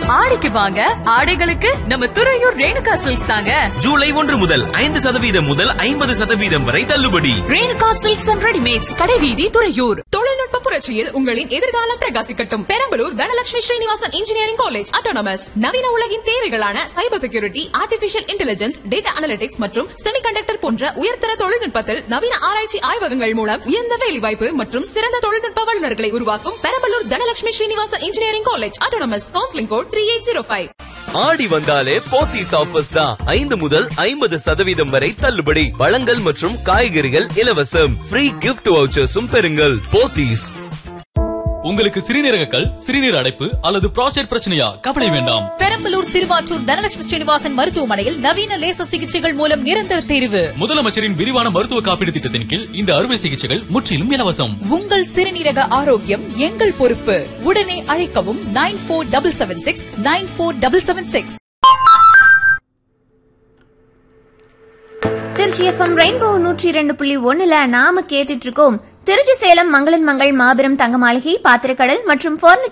ஆடிக்கு வாங்க ஆடைகளுக்கு நம்ம துறையூர் ரேணுகா சில்க்ஸ் தாங்க ஜூலை ஒன்று முதல் ஐந்து சதவீதம் முதல் ஐம்பது சதவீதம் வரை தள்ளுபடி ரேணுகா சில்க்ஸ் அண்ட் ரெடிமேட்ஸ் கடைவீதி துறையூர் தொழில்நுட்ப புரட்சியில் உங்களின் எதிர்காலம் பிரகாசிக்கட்டும் Perambalur Dhanalakshmi Srinivasan engineering college autonomous நவீன உலகின் தேவைகளான cyber security artificial intelligence data analytics மற்றும் செமிகண்டக்டர் போன்ற உயர்தர தொழில்நுட்பத்தில் நவீன ஆராய்ச்சி ஆய்வகங்கள் மூலம் உயர்ந்த வேலைவாய்ப்பு மற்றும் சிறந்த தொழில்நுட்ப வல்லுநர்களை உருவாக்கும் Perambalur Dhanalakshmi Srinivasan engineering college autonomous counselling code three eight zero five ஆடி வந்தாலே போத்தீஸ் ஆஃபர்ஸ் தான் ஐந்து முதல் ஐம்பது சதவீதம் வரை தள்ளுபடி பழங்கள் மற்றும் காய்கறிகள் இலவசம் ஃப்ரீ கிஃப்ட் வவுச்சர்ஸும் பெறுங்கள் போத்தீஸ் உங்களுக்கு சிறுநீரக கல் சிறுநீர் அடைப்பு அல்லது புரோஸ்டேட் பிரச்சனையா கவலை வேண்டாம் பெரம்பலூர் சிறுவாச்சூர் தனலட்சுமி ஸ்ரீனிவாசன் மருத்துவமனையில் நவீன லேசர் சிகிச்சைகள் மூலம் நிரந்தர தீர்வு முதலமைச்சரின் விரிவான மருத்துவ காப்பீடு திட்டத்தின் கீழ் இந்த அறுவை சிகிச்சைகள் முற்றிலும் இலவசம் உங்கள் சிறுநீரக ஆரோக்கியம் எங்கள் பொறுப்பு உடனே அழைக்கவும் nine four double seven six nine four double seven six Trichy FM rainbow நூற்றி இரண்டு புள்ளி ஒண்ணுல நாம கேட்டுட்டு இருக்கோம் திருச்சி சேலம் மங்களன் மங்கள் மாபெரும் தங்க மாளிகை பாத்திரக்கடல் மற்றும் பர்னிச்சர்